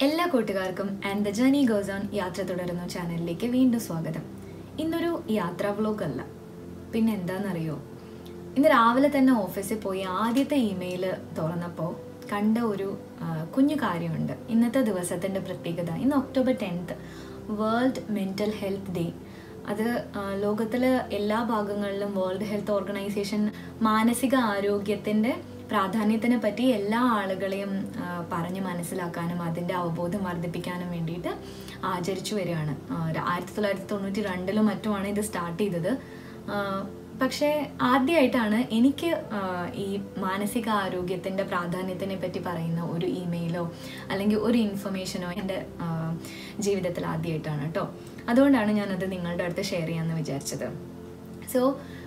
എല്ലാ കൂട്ടുകാർക്കും and the journey goes on യാത്ര തുടരുന്നു ചാനലിലേക്ക് വീണ്ടും സ്വാഗതം ഇന്നൊരു യാത്രാ വ്ലോഗ് അല്ല പിന്നെ എന്താണെന്നറിയോ ഇന്ന് രാവിലെ തന്നെ ഓഫീസിൽ പോയി ആദ്യത്തെ ഇമെയിൽ തുറന്നപ്പോൾ കണ്ട ഒരു ആ, കുഞ്ഞു കാര്യമുണ്ട് ഇന്നത്തെ ദിവസത്തിൻ്റെ പ്രത്യേകത ഇന്ന് October tenth world mental health day അത് ആ, ലോകത്തിലെ എല്ലാ ഭാഗങ്ങളിലും വേൾഡ് ഹെൽത്ത് ഓർഗനൈസേഷൻ മാനസിക ആരോഗ്യത്തിൻ്റെ പ്രാധാന്യത്തിനെ പറ്റി എല്ലാ ആളുകളെയും ആ, പറഞ്ഞ് മനസ്സിലാക്കാനും അതിൻ്റെ അവബോധം വർദ്ധിപ്പിക്കാനും വേണ്ടിയിട്ട് ആചരിച്ചു വരികയാണ് ആ, ര- ആയിരത്തി തൊള്ളായിരത്തി തൊണ്ണൂറ്റി രണ്ടിലും മറ്റുമാണ് ഇത് സ്റ്റാർട്ട് ചെയ്തത് ആ, പക്ഷേ ആദ്യമായിട്ടാണ് എനിക്ക് ആ, ഈ മാനസിക ആരോഗ്യത്തിൻ്റെ പ്രാധാന്യത്തിനെ പറ്റി പറയുന്ന ഒരു ഇമെയിലോ അല്ലെങ്കിൽ ഒരു ഇൻഫർമേഷനോ എൻ്റെ ആ, ജീവിതത്തിൽ ആദ്യമായിട്ടാണ് കേട്ടോ അതുകൊണ്ടാണ് ഞാനത് നിങ്ങളുടെ അടുത്ത് ഷെയർ ചെയ്യാമെന്ന് വിചാരിച്ചത് സോ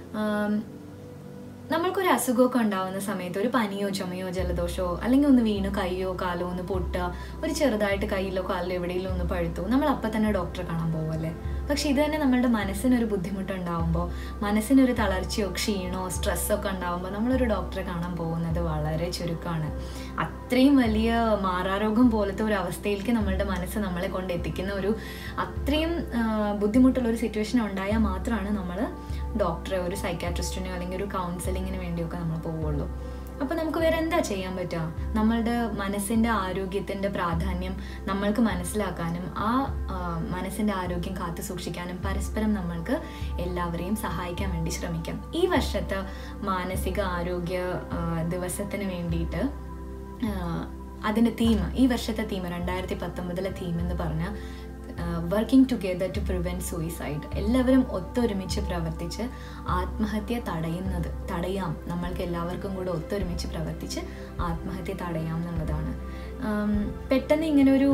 നമ്മൾക്കൊരു അസുഖമൊക്കെ ഉണ്ടാവുന്ന സമയത്ത് ഒരു പനിയോ ചുമയോ ജലദോഷമോ അല്ലെങ്കിൽ ഒന്ന് വീണു കൈയോ കാലോ ഒന്ന് പൊട്ടുക ഒരു ചെറുതായിട്ട് കയ്യിലോ കാലിലോ എവിടെയെങ്കിലും ഒന്ന് പഴുത്തു നമ്മൾ അപ്പം തന്നെ ഡോക്ടറെ കാണാൻ പോകുമല്ലേ പക്ഷെ ഇത് തന്നെ നമ്മളുടെ മനസ്സിനൊരു ബുദ്ധിമുട്ടുണ്ടാവുമ്പോൾ മനസ്സിനൊരു തളർച്ചയോ ക്ഷീണോ സ്ട്രെസ്സൊക്കെ ഉണ്ടാവുമ്പോൾ നമ്മളൊരു ഡോക്ടറെ കാണാൻ പോകുന്നത് വളരെ ചുരുക്കമാണ് അത്രയും വലിയ മാറാരോഗം പോലത്തെ ഒരു അവസ്ഥയിലേക്ക് നമ്മളുടെ മനസ്സ് നമ്മളെ കൊണ്ട് എത്തിക്കുന്ന ഒരു അത്രയും ആ, ബുദ്ധിമുട്ടുള്ള ഒരു സിറ്റുവേഷൻ ഉണ്ടായാൽ മാത്രമാണ് നമ്മൾ ഡോക്ടറെ ഒരു സൈക്കാട്രിസ്റ്റിനോ അല്ലെങ്കിൽ ഒരു കൗൺസിലിങ്ങിന് വേണ്ടിയൊക്കെ നമ്മൾ പോവുള്ളൂ അപ്പോൾ നമുക്ക് വേറെ എന്താ ചെയ്യാൻ പറ്റുക നമ്മളുടെ മനസ്സിൻ്റെ ആരോഗ്യത്തിൻ്റെ പ്രാധാന്യം നമ്മൾക്ക് മനസ്സിലാക്കാനും ആ ആ, മനസ്സിൻ്റെ ആരോഗ്യം കാത്തു സൂക്ഷിക്കാനും പരസ്പരം നമ്മൾക്ക് എല്ലാവരെയും സഹായിക്കാൻ വേണ്ടി ശ്രമിക്കാം ഈ വർഷത്തെ മാനസിക ആരോഗ്യ ആ, ദിവസത്തിന് വേണ്ടിയിട്ട് അതിൻ്റെ തീം ഈ വർഷത്തെ തീം രണ്ടായിരത്തി പത്തൊമ്പതിലെ തീം എന്ന് പറഞ്ഞാൽ working together to prevent suicide എല്ലാവരും ഒത്തൊരുമിച്ച് പ്രവർത്തിച്ച് ആത്മഹത്യ തടയുന്നത് തടയാം നമ്മൾക്ക് എല്ലാവർക്കും കൂടെ ഒത്തൊരുമിച്ച് പ്രവർത്തിച്ച് ആത്മഹത്യ തടയാം എന്നുള്ളതാണ് ആം, പെട്ടെന്ന് ഇങ്ങനെ ഒരു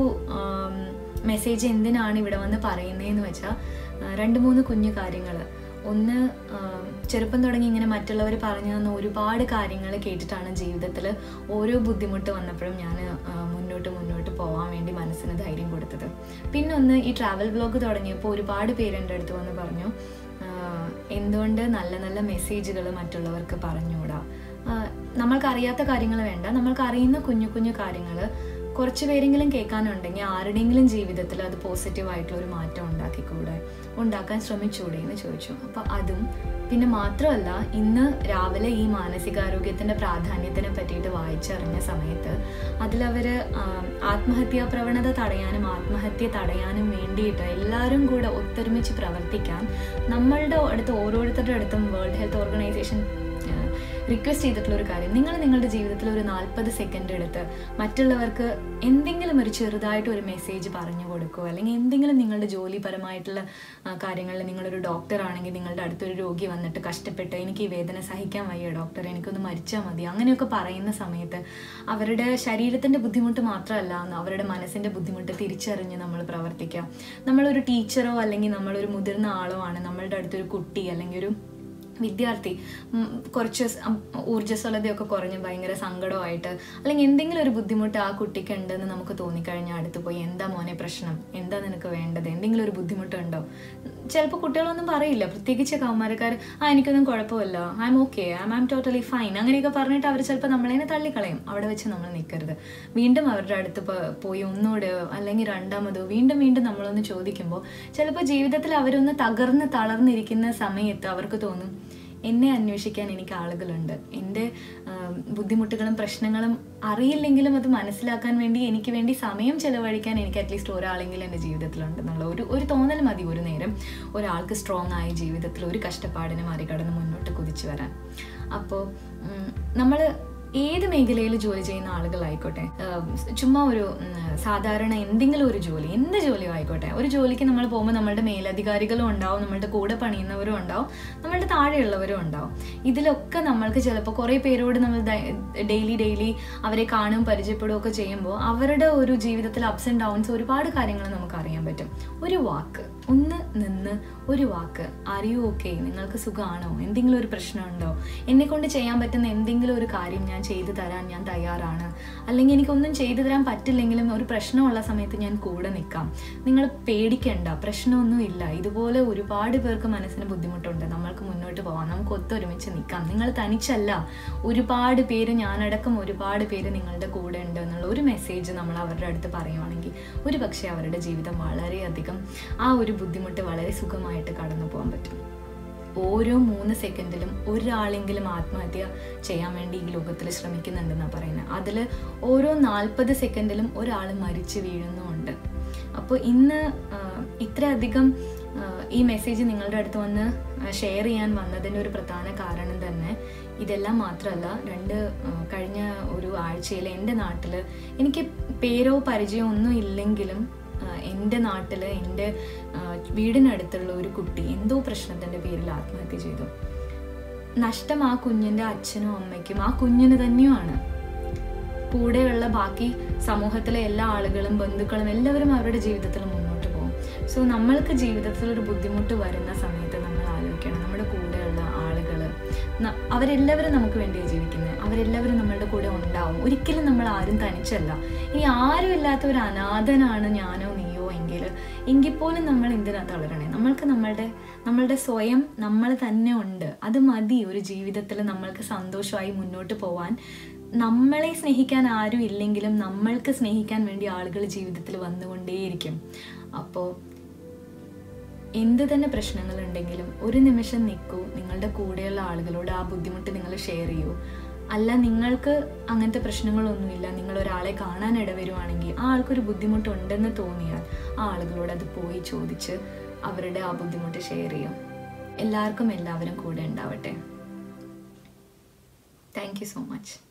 മെസ്സേജ് എന്തിനാണ് ഇവിടെ വന്ന് പറയുന്നതെന്ന് വെച്ചാൽ രണ്ട് മൂന്ന് കുഞ്ഞു കാര്യങ്ങൾ ഒന്ന് ആം, ചെറുപ്പം തുടങ്ങി ഇങ്ങനെ മറ്റുള്ളവർ പറഞ്ഞു തന്ന ഒരുപാട് കാര്യങ്ങൾ കേട്ടിട്ടാണ് ജീവിതത്തിൽ ഓരോ ബുദ്ധിമുട്ട് വന്നപ്പോഴും ഞാൻ മുന്നോട്ട് മുന്നോട്ട് പോകാൻ വേണ്ടി മനസ്സിന് ധൈര്യം കൊടുത്തത് പിന്നെ ഒന്ന് ഈ ട്രാവൽ ബ്ലോഗ് തുടങ്ങിയപ്പോൾ ഒരുപാട് പേര് എൻ്റെ അടുത്ത് വന്ന് പറഞ്ഞു ആഹ്, എന്തുകൊണ്ട് നല്ല നല്ല മെസ്സേജുകൾ മറ്റുള്ളവർക്ക് പറഞ്ഞുകൂടാ ആഹ്, നമ്മൾക്കറിയാത്ത കാര്യങ്ങൾ വേണ്ട നമ്മൾക്ക് അറിയുന്ന കുഞ്ഞു കുഞ്ഞു കാര്യങ്ങൾ കുറച്ച് പേരെങ്കിലും കേൾക്കാനുണ്ടെങ്കിൽ ആരുടെയെങ്കിലും ജീവിതത്തിൽ അത് പോസിറ്റീവായിട്ടുള്ള ഒരു മാറ്റം ഉണ്ടാക്കിക്കൂടെ ഉണ്ടാക്കാൻ ശ്രമിച്ചൂടെ എന്ന് ചോദിച്ചു അപ്പോൾ അതും പിന്നെ മാത്രമല്ല ഇന്ന് രാവിലെ ഈ മാനസികാരോഗ്യത്തിൻ്റെ പ്രാധാന്യത്തിനെ പറ്റിയിട്ട് വായിച്ചറിഞ്ഞ സമയത്ത് അതിലവർ ആത്മഹത്യാ പ്രവണത തടയാനും ആത്മഹത്യ തടയാനും വേണ്ടിയിട്ട് എല്ലാവരും കൂടെ ഒത്തൊരുമിച്ച് പ്രവർത്തിക്കാൻ നമ്മളുടെ അടുത്ത് ഓരോരുത്തരുടെ അടുത്തും വേൾഡ് ഹെൽത്ത് ഓർഗനൈസേഷൻ റിക്വസ്റ്റ് ചെയ്തിട്ടുള്ള ഒരു കാര്യം നിങ്ങൾ നിങ്ങളുടെ ജീവിതത്തിൽ ഒരു നാൽപ്പത് സെക്കൻഡ് എടുത്ത് മറ്റുള്ളവർക്ക് എന്തെങ്കിലും ഒരു ചെറുതായിട്ട് ഒരു മെസ്സേജ് പറഞ്ഞു കൊടുക്കുക അല്ലെങ്കിൽ എന്തെങ്കിലും നിങ്ങളുടെ ജോലിപരമായിട്ടുള്ള ആ, കാര്യങ്ങളിൽ നിങ്ങളൊരു ഡോക്ടർ ആണെങ്കിൽ നിങ്ങളുടെ അടുത്തൊരു രോഗി വന്നിട്ട് കഷ്ടപ്പെട്ട് എനിക്ക് ഈ വേദന സഹിക്കാൻ വയ്യ ഡോക്ടർ എനിക്കൊന്ന് മരിച്ചാൽ മതി അങ്ങനെയൊക്കെ പറയുന്ന സമയത്ത് അവരുടെ ശരീരത്തിൻ്റെ ബുദ്ധിമുട്ട് മാത്രമല്ല അവരുടെ മനസ്സിൻ്റെ ബുദ്ധിമുട്ട് തിരിച്ചറിഞ്ഞ് നമ്മൾ പ്രവർത്തിക്കുക നമ്മളൊരു ടീച്ചറോ അല്ലെങ്കിൽ നമ്മളൊരു മുതിർന്ന ആളോ ആണ് നമ്മളുടെ അടുത്തൊരു കുട്ടി അല്ലെങ്കിൽ ഒരു വിദ്യാർത്ഥി ഉം, കുറച്ച് സ്- ഉം, ഊർജ്ജസ്വലതയൊക്കെ കുറഞ്ഞ് ഭയങ്കര സങ്കടമായിട്ട് അല്ലെങ്കിൽ എന്തെങ്കിലും ഒരു ബുദ്ധിമുട്ട് ആ കുട്ടിക്ക് ഉണ്ടെന്ന് നമുക്ക് തോന്നിക്കഴിഞ്ഞാൽ അടുത്ത് പോയി എന്താ മോനെ പ്രശ്നം എന്താ നിനക്ക് വേണ്ടത് എന്തെങ്കിലും ഒരു ബുദ്ധിമുട്ടുണ്ടോ ചിലപ്പോൾ കുട്ടികളൊന്നും പറയില്ല പ്രത്യേകിച്ച് കൗമാരക്കാർ ആ എനിക്കൊന്നും കുഴപ്പമില്ല I am okay I am totally fine അങ്ങനെയൊക്കെ പറഞ്ഞിട്ട് അവർ ചിലപ്പോൾ നമ്മളതിനെ തള്ളിക്കളയും അവിടെ വെച്ച് നമ്മൾ നിൽക്കരുത് വീണ്ടും അവരുടെ അടുത്ത് പോ- പോയി ഒന്നുകൂടെ അല്ലെങ്കിൽ രണ്ടാമതോ വീണ്ടും വീണ്ടും നമ്മളൊന്ന് ചോദിക്കുമ്പോൾ ചിലപ്പോൾ ജീവിതത്തിൽ അവരൊന്ന് തകർന്ന് തളർന്നിരിക്കുന്ന സമയത്ത് അവർക്ക് തോന്നും എന്നെ അന്വേഷിക്കാൻ എനിക്ക് ആളുകളുണ്ട് എൻ്റെ ആം, ബുദ്ധിമുട്ടുകളും പ്രശ്നങ്ങളും അറിയില്ലെങ്കിലും അത് മനസ്സിലാക്കാൻ വേണ്ടി എനിക്ക് വേണ്ടി സമയം ചെലവഴിക്കാൻ എനിക്ക് അറ്റ്ലീസ്റ്റ് ഒരാളെങ്കിലും എൻ്റെ ജീവിതത്തിലുണ്ടെന്നുള്ള ഒരു ഒരു തോന്നൽ മതി ഒരു നേരം ഒരാൾക്ക് സ്ട്രോങ് ആയ ജീവിതത്തിൽ ഒരു കഷ്ടപ്പാടിനെ മറികടന്ന് മുന്നോട്ട് കുതിച്ചു വരാൻ അപ്പോൾ നമ്മൾ ഏത് മേഖലയിൽ ജോലി ചെയ്യുന്ന ആളുകളായിക്കോട്ടെ ആം, ചുമ്മാ ഒരു ഉം, സാധാരണ എന്തെങ്കിലും ഒരു ജോലി എന്ത് ജോലിയോ ആയിക്കോട്ടെ ഒരു ജോലിക്ക് നമ്മൾ പോകുമ്പോൾ നമ്മളുടെ മേലധികാരികളും ഉണ്ടാവും നമ്മളുടെ കൂടെ പണിയുന്നവരും ഉണ്ടാവും നമ്മളുടെ താഴെയുള്ളവരും ഉണ്ടാവും ഇതിലൊക്കെ നമ്മൾക്ക് ചിലപ്പോൾ കുറേ പേരോട് നമ്മൾ ഡെയിലി ഡെയിലി അവരെ കാണും പരിചയപ്പെടുകയും ഒക്കെ ചെയ്യുമ്പോൾ അവരുടെ ഒരു ജീവിതത്തിൽ അപ്സ് ആൻഡ് ഡൗൺസ് ഒരുപാട് കാര്യങ്ങൾ നമുക്ക് അറിയാൻ പറ്റും ഒരു വാക്ക് ഒന്ന് നിന്ന് ഒരു വാക്ക് അറിയൂ ഓക്കെ നിങ്ങൾക്ക് സുഖമാണോ എന്തെങ്കിലും ഒരു പ്രശ്നമുണ്ടോ എന്നെ കൊണ്ട് ചെയ്യാൻ പറ്റുന്ന എന്തെങ്കിലും ഒരു കാര്യം ഞാൻ ചെയ്തു തരാൻ ഞാൻ തയ്യാറാണ് അല്ലെങ്കിൽ എനിക്കൊന്നും ചെയ്തു തരാൻ പറ്റില്ലെങ്കിലും ഒരു പ്രശ്നമുള്ള സമയത്ത് ഞാൻ കൂടെ നിൽക്കാം നിങ്ങൾ പേടിക്കണ്ട പ്രശ്നമൊന്നുമില്ല ഇതുപോലെ ഒരുപാട് പേർക്ക് മനസ്സിന് ബുദ്ധിമുട്ടുണ്ട് നമ്മൾക്ക് മുന്നോട്ട് പോകാം നമുക്ക് ഒത്തൊരുമിച്ച് നിൽക്കാം നിങ്ങൾ തനിച്ചല്ല ഒരുപാട് പേര് ഞാനടക്കം ഒരുപാട് പേര് നിങ്ങളുടെ കൂടെ ഉണ്ട് എന്നുള്ള ഒരു മെസ്സേജ് നമ്മൾ അവരുടെ അടുത്ത് പറയുവാണെങ്കിൽ ഒരു പക്ഷേ അവരുടെ ജീവിതം വളരെയധികം ആ ഒരു ബുദ്ധിമുട്ട് വളരെ സുഖമായിട്ട് കടന്നു പോകാൻ പറ്റും ഓരോ മൂന്ന് സെക്കൻഡിലും ഒരാളെങ്കിലും ആത്മഹത്യ ചെയ്യാൻ വേണ്ടി ഈ ലോകത്തിൽ ശ്രമിക്കുന്നുണ്ടെന്നാണ് പറയുന്നത് അതിൽ ഓരോ നാൽപ്പത് സെക്കൻഡിലും ഒരാൾ മരിച്ചു വീഴുന്നുമുണ്ട് അപ്പോൾ ഇന്ന് ആ, ഇത്രയധികം ആ, ഈ മെസ്സേജ് നിങ്ങളുടെ അടുത്ത് വന്ന് ഷെയർ ചെയ്യാൻ വന്നതിൻ്റെ ഒരു പ്രധാന കാരണം തന്നെ ഇതെല്ലാം മാത്രമല്ല രണ്ട് ആ, കഴിഞ്ഞ ഒരു ആഴ്ചയിൽ എൻ്റെ നാട്ടിൽ എനിക്ക് പേരോ പരിചയമോ ഒന്നും ഇല്ലെങ്കിലും ആ, എൻ്റെ നാട്ടിൽ എൻ്റെ ആ, വീടിനടുത്തുള്ള ഒരു കുട്ടി എന്തോ പ്രശ്നത്തിൻ്റെ പേരിൽ ആത്മഹത്യ ചെയ്തു നഷ്ടം ആ കുഞ്ഞിൻ്റെ അച്ഛനും അമ്മയ്ക്കും ആ കുഞ്ഞിന് തന്നെയുമാണ് കൂടെയുള്ള ബാക്കി സമൂഹത്തിലെ എല്ലാ ആളുകളും ബന്ധുക്കളും എല്ലാവരും അവരുടെ ജീവിതത്തിൽ മുന്നോട്ട് പോകും സോ നമ്മൾക്ക് ജീവിതത്തിൽ ഒരു ബുദ്ധിമുട്ട് വരുന്ന സമയത്ത് നമ്മൾ ആലോചിക്കണം നമ്മുടെ കൂടെയുള്ള ആളുകൾ അവരെല്ലാവരും നമുക്ക് വേണ്ടിയാണ് ജീവിക്കുന്നത് അവരെല്ലാവരും നമ്മളുടെ കൂടെ ഉണ്ടാവും ഒരിക്കലും നമ്മൾ ആരും തനിച്ചല്ല ഇനി ആരും ഇല്ലാത്ത ഒരു അനാഥനാണ് ഞാനോ നീയോ എങ്കിൽ എങ്കിൽ പോലും നമ്മൾ എന്തിനാ തളരണേ നമ്മൾക്ക് നമ്മളുടെ നമ്മളുടെ സ്വയം നമ്മൾ തന്നെ ഉണ്ട് അത് മതി ഒരു ജീവിതത്തിൽ നമ്മൾക്ക് സന്തോഷമായി മുന്നോട്ട് പോവാൻ നമ്മളെ സ്നേഹിക്കാൻ ആരും ഇല്ലെങ്കിലും നമ്മൾക്ക് സ്നേഹിക്കാൻ വേണ്ടി ആളുകൾ ജീവിതത്തിൽ വന്നുകൊണ്ടേയിരിക്കും അപ്പോൾ എന്ത് തന്നെ പ്രശ്നങ്ങളുണ്ടെങ്കിലും ഒരു നിമിഷം നിൽക്കൂ നിങ്ങളുടെ കൂടെയുള്ള ആളുകളോട് ആ ബുദ്ധിമുട്ട് നിങ്ങൾ ഷെയർ ചെയ്യൂ അല്ല നിങ്ങൾക്ക് അങ്ങനത്തെ പ്രശ്നങ്ങളൊന്നുമില്ല നിങ്ങൾ ഒരാളെ കാണാൻ ഇടവരുവാണെങ്കിൽ ആ ആൾക്കൊരു ബുദ്ധിമുട്ടുണ്ടെന്ന് തോന്നിയാൽ ആ ആളുകളോട് അത് പോയി ചോദിച്ച് അവരുടെ ആ ബുദ്ധിമുട്ട് ഷെയർ ചെയ്യും എല്ലാവർക്കും എല്ലാവരും കൂടെ ഉണ്ടാവട്ടെ താങ്ക് യു സോ മച്ച്